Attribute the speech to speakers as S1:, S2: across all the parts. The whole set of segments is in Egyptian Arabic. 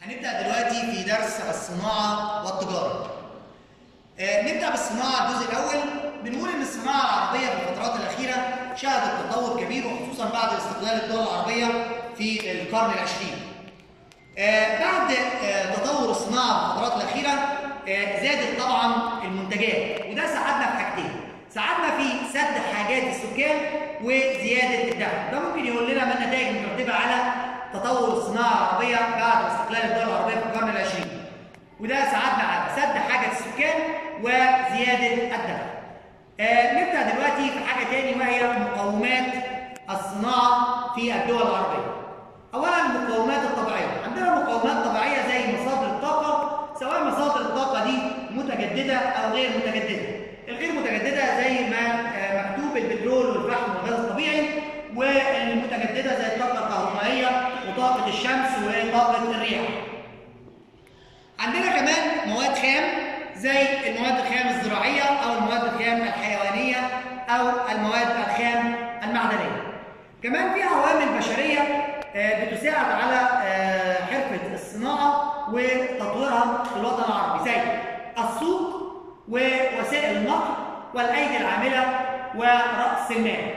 S1: هنبدأ دلوقتي في درس الصناعة والتجارة. آه، نبدأ بالصناعة الجزء الأول بنقول إن الصناعة العربية في الفترات الأخيرة شهدت تطور كبير وخصوصا بعد استقلال الدول العربية في القرن العشرين. آه، بعد آه، تطور الصناعة في الفترات الأخيرة آه، زادت طبعا المنتجات وده ساعدنا في حاجتين. ساعدنا في سد حاجات السكان وزيادة الدخل. ده ممكن يقول لنا ما النتائج المترتبة على تطور الصناعة العربية بعد استقلال الدول العربية في القرن العشرين. وده ساعدنا على سد حاجة السكان وزيادة الدخل. آه نبدأ دلوقتي في حاجة تاني وهي مقومات الصناعة في الدول العربية. أولا المقومات الطبيعية، عندنا مقومات طبيعية زي مصادر الطاقة سواء مصادر الطاقة دي متجددة أو غير متجددة. الغير متجددة زي ما آه مكتوب البترول والفحم والغاز الطبيعي والمتجددة زي الطاقة الكهربائية وطاقة الشمس وطاقة الرياح. عندنا كمان مواد خام زي المواد الخام الزراعية أو المواد الخام الحيوانية أو المواد الخام المعدنية. كمان في عوامل بشرية آه، بتساعد على آه، حرفة الصناعة وتطويرها في الوطن العربي زي السوق ووسائل النقل والأيدي العاملة ورأس المال.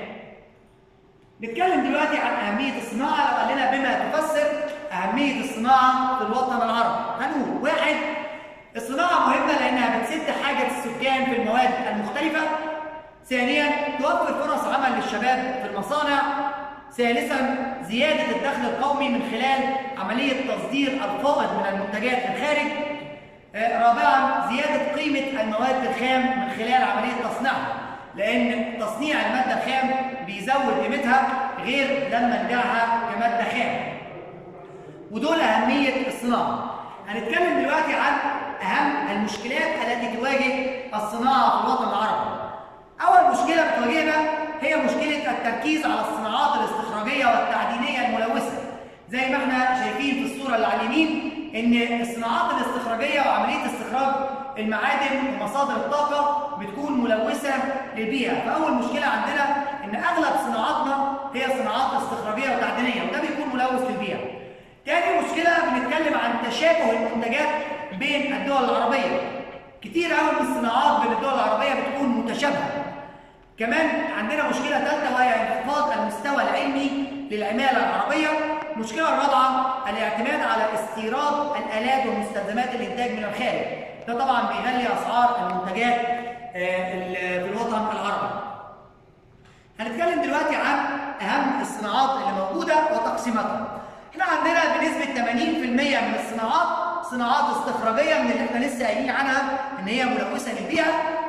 S1: نتكلم دلوقتي عن أهمية الصناعة لو قال لنا بما تفسر أهمية الصناعة في الوطن العربي. هنقول واحد الصناعة مهمة لأنها بتسد حاجة السكان في المواد المختلفة. ثانيا توفر فرص عمل للشباب في المصانع. ثالثا زيادة الدخل القومي من خلال عملية تصدير الفائض من المنتجات للخارج. آه، رابعا زيادة قيمة المواد الخام من خلال عملية تصنيعها لأن تصنيع المادة الخام بيزود قيمتها غير لما نبيعها كمادة خام ودول أهمية الصناعة هنتكلم دلوقتي عن أهم المشكلات التي تواجه الصناعة في الوطن العربي أول مشكلة بتواجهنا هي مشكلة التركيز على الصناعات الاستخراجية والتعدينية الملوثة زي ما احنا شايفين في الصورة اللي على اليمين ان الصناعات الاستخراجيه وعمليه استخراج المعادن ومصادر الطاقه بتكون ملوثه للبيئه، فاول مشكله عندنا ان اغلب صناعاتنا هي صناعات استخراجيه وتعدينيه وده بيكون ملوث للبيئه. تاني مشكله بنتكلم عن تشابه المنتجات بين الدول العربيه. كتير قوي من الصناعات بين الدول العربيه بتكون متشابهه. كمان عندنا مشكله ثالثه وهي انخفاض المستوى العلمي للعماله العربيه المشكلة الرابعة الاعتماد على استيراد الآلات ومستلزمات الإنتاج من الخارج. ده طبعا بيغلي أسعار المنتجات في الوطن العربي. هنتكلم دلوقتي عن أهم الصناعات اللي موجودة وتقسيماتها. احنا عندنا بنسبة 80% من الصناعات صناعات استخراجية من اللي احنا لسه قايلين عنها إن هي ملوثة للبيئة.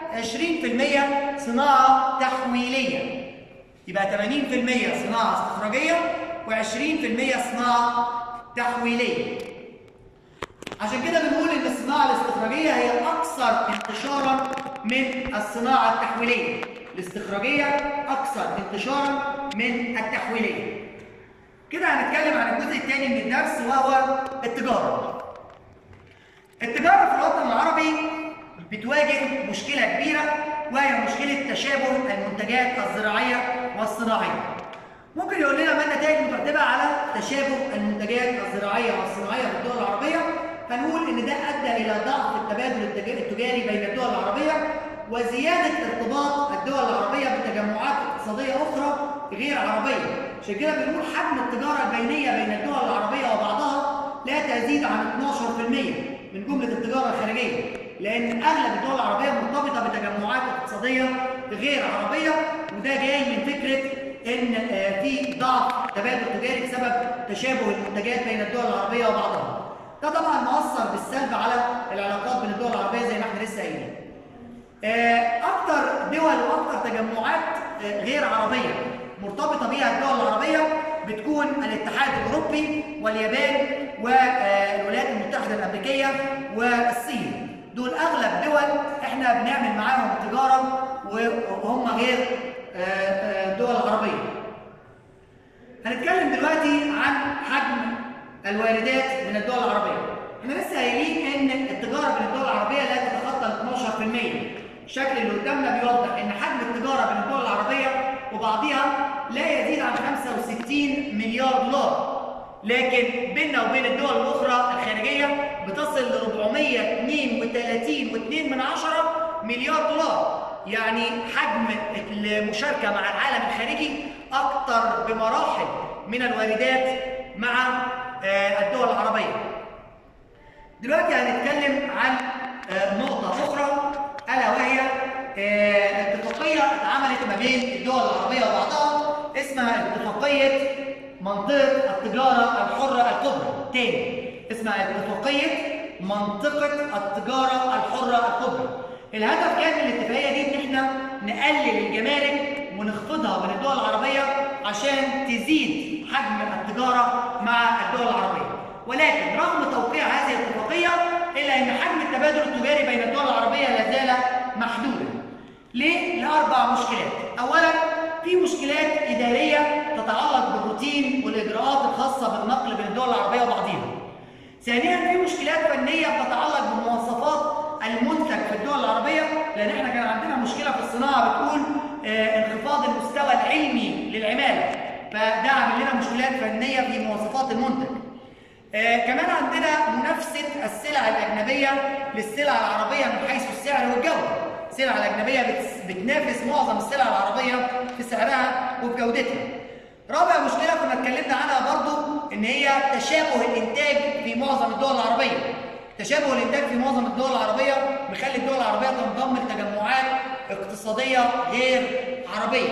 S1: 20% صناعة تحويلية. يبقى 80% صناعة استخراجية و20% صناعة تحويلية. عشان كده بنقول إن الصناعة الاستخراجية هي الأكثر انتشارا من الصناعة التحويلية. الاستخراجية أكثر انتشارا من التحويلية. كده هنتكلم عن الجزء الثاني من الدرس وهو التجارة. التجارة في الوطن العربي بتواجه مشكلة كبيرة وهي مشكلة تشابه المنتجات الزراعية والصناعية. ممكن يقول لنا ما النتائج المترتبه على تشابه المنتجات الزراعيه والصناعيه في الدول العربيه هنقول ان ده ادى الى ضعف التبادل التجاري بين الدول العربيه وزياده ارتباط الدول العربيه بتجمعات اقتصاديه اخرى غير عربيه عشان كده بنقول حجم التجاره البينيه بين الدول العربيه وبعضها لا تزيد عن 12% من جمله التجاره الخارجيه لان اغلب الدول العربيه مرتبطه بتجمعات اقتصاديه غير عربيه وده جاي من فكره ان في ضعف تبادل تجاري بسبب تشابه المنتجات بين الدول العربيه وبعضها. ده طبعا مؤثر بالسلب على العلاقات بين الدول العربيه زي ما احنا لسه قايلين. اكثر دول واكثر تجمعات غير عربيه مرتبطه بها الدول العربيه بتكون الاتحاد الاوروبي واليابان والولايات المتحده الامريكيه والصين. دول اغلب دول احنا بنعمل معاهم تجاره وهم غير الدول العربية. هنتكلم دلوقتي عن حجم الواردات من الدول العربية. احنا لسه قايلين ان التجارة بين الدول العربية لا تتخطى ال 12%. الشكل اللي قدامنا بيوضح ان حجم التجارة بين الدول العربية وبعضها لا يزيد عن 65 مليار دولار. لكن بيننا وبين الدول الاخرى الخارجيه من عشرة مليار دولار يعني حجم المشاركة مع العالم الخارجي أكثر بمراحل من الواردات مع الدول العربية دلوقتي هنتكلم عن نقطة أخرى ألا وهي اتفاقية اتعملت ما بين الدول العربية وبعضها اسمها اتفاقية منطقة التجارة الحرة الكبرى تاني اسمها اتفاقية منطقة التجارة الحرة الكبرى الهدف كان من الاتفاقية دي ان احنا نقلل الجمارك ونخفضها من الدول العربية عشان تزيد حجم التجارة مع الدول العربية ولكن رغم توقيع هذه الاتفاقية إلا أن حجم التبادل التجاري بين الدول العربية لا زال محدودا ليه؟ لأربع مشكلات أولا في مشكلات إدارية تتعلق بالروتين والإجراءات الخاصة بالنقل بين الدول العربية وبعضها ثانيا في مشكلات فنية بتتعلق بمواصفات المنتج في الدول العربية لأن احنا كان عندنا مشكلة في الصناعة بتقول آه انخفاض المستوى العلمي للعمالة فده عامل لنا مشكلات فنية في مواصفات المنتج آه كمان عندنا منافسة السلع الأجنبية للسلع العربية من حيث السعر والجودة السلع الأجنبية بتنافس معظم السلع العربية في سعرها وفي جودتها رابع مشكلة كنا اتكلمنا عنها برضو إن هي تشابه الإنتاج في معظم الدول العربية تشابه الإنتاج في معظم الدول العربية مخلي الدول العربية تنضم لتجمعات اقتصادية غير عربية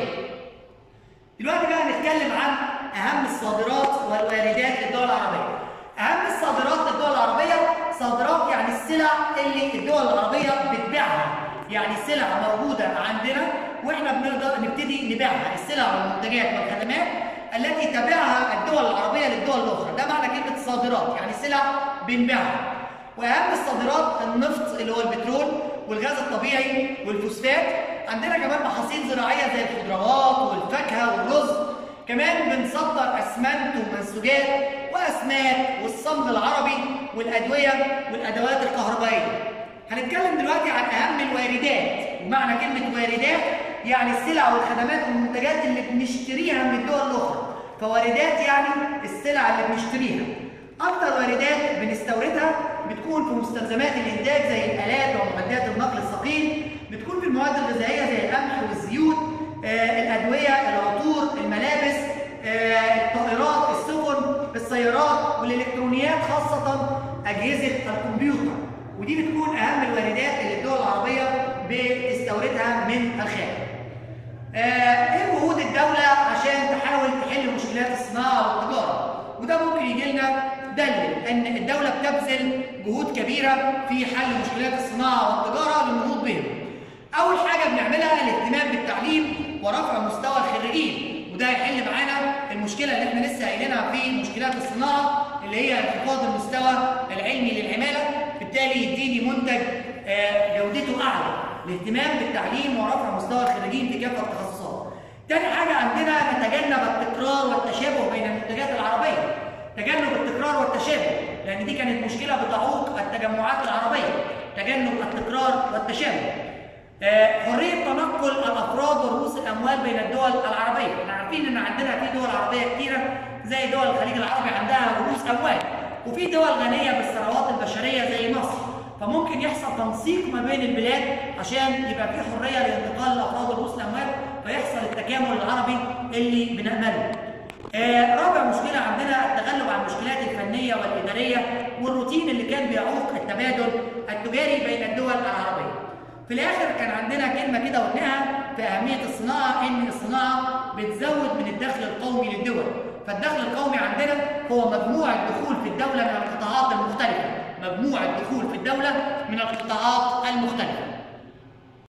S1: دلوقتي بقى نتكلم عن أهم الصادرات والواردات للدول العربية أهم الصادرات للدول العربية صادرات يعني السلع اللي الدول العربية بتبيعها يعني سلع موجودة عندنا واحنا بنقدر نبتدي نبيعها السلع والمنتجات والخدمات التي تبيعها الدول العربية للدول الأخرى ده معنى كلمة صادرات يعني سلع بنبيعها واهم الصادرات النفط اللي هو البترول والغاز الطبيعي والفوسفات عندنا كمان محاصيل زراعيه زي الخضروات والفاكهه والرز كمان بنصدر اسمنت ومنسوجات واسماك والصمغ العربي والادويه والادوات الكهربائيه هنتكلم دلوقتي عن اهم الواردات ومعنى كلمه واردات يعني السلع والخدمات والمنتجات اللي بنشتريها من الدول الاخرى فواردات يعني السلع اللي بنشتريها اكتر واردات بنستوردها بتكون في مستلزمات الانتاج زي الالات ومعدات النقل الثقيل بتكون في المواد الغذائيه زي القمح والزيوت آه الادويه العطور الملابس آه الطائرات السفن السيارات والالكترونيات خاصه اجهزه الكمبيوتر ودي بتكون اهم الواردات اللي الدول العربيه بتستوردها من الخارج آه ايه جهود الدوله عشان تحاول تحل مشكلات الصناعه والتجاره وده ممكن يجي لنا دلل ان الدوله بتبذل جهود كبيره في حل مشكلات الصناعه والتجاره للنهوض بهم. اول حاجه بنعملها الاهتمام بالتعليم ورفع مستوى الخريجين وده هيحل معانا المشكله اللي احنا لسه قايلينها في مشكلات الصناعه اللي هي انخفاض المستوى العلمي للعماله بالتالي يديني منتج جودته اعلى الاهتمام بالتعليم ورفع مستوى الخريجين في كافه التخصصات. تاني حاجه عندنا نتجنب التكرار والتشابه بين المنتجات العربيه تجنب التكرار والتشابه لان دي كانت مشكله بتعوق التجمعات العربيه تجنب التكرار والتشابه آه حريه تنقل الافراد ورؤوس الاموال بين الدول العربيه احنا عارفين ان عندنا في دول عربيه كتيره زي دول الخليج العربي عندها رؤوس اموال وفي دول غنيه بالثروات البشريه زي مصر فممكن يحصل تنسيق ما بين البلاد عشان يبقى في حريه لانتقال الافراد ورؤوس الاموال فيحصل التكامل العربي اللي بنامله آه رابع مشكلة عندنا التغلب على المشكلات الفنية والإدارية والروتين اللي كان بيعوق التبادل التجاري بين الدول العربية. في الآخر كان عندنا كلمة كده قلناها في أهمية الصناعة إن الصناعة بتزود من الدخل القومي للدول. فالدخل القومي عندنا هو مجموع الدخول في الدولة من القطاعات المختلفة. مجموع الدخول في الدولة من القطاعات المختلفة.